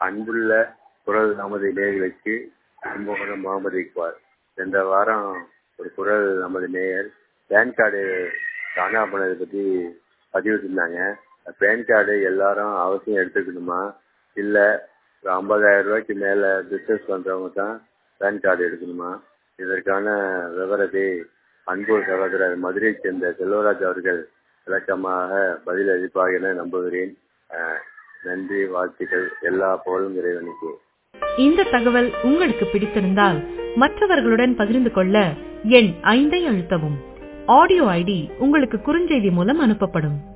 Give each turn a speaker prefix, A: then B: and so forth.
A: அன்புள்ள குரல் நமது நேயர்களுக்கு கும்பகோணம் முகமது இக்பால் சென்ற வாரம் ஒரு குரல் நமது நேயர் பேன் கார்டு காணா போனதை பற்றி பதிவிட்டிருந்தாங்க பேன் கார்டு எல்லாரும் அவசியம் எடுத்துக்கணுமா இல்லை ஒரு ஐம்பதாயிரம் ரூபாய்க்கு மேலே பிஸ்னஸ் பண்ணுறவங்க தான் பேன் கார்டு எடுக்கணுமா இதற்கான விவரத்தை அன்பு சகோதரர் மதுரையைச் சேர்ந்த செல்வராஜ் அவர்கள் விளக்கமாக பதில் அளிப்பார் என நம்புகிறேன் அஹ், நன்றி வாழ்த்துக்கள் எல்லா புகழும் இறைவனுக்கு
B: இந்த தகவல் உங்களுக்கு பிடித்திருந்தால் மற்றவர்களுடன் பகிர்ந்து கொள்ள எண் ஐந்தை அழுத்தவும் ஆடியோ ஐடி உங்களுக்கு குறுஞ்செய்தி மூலம் அனுப்பப்படும்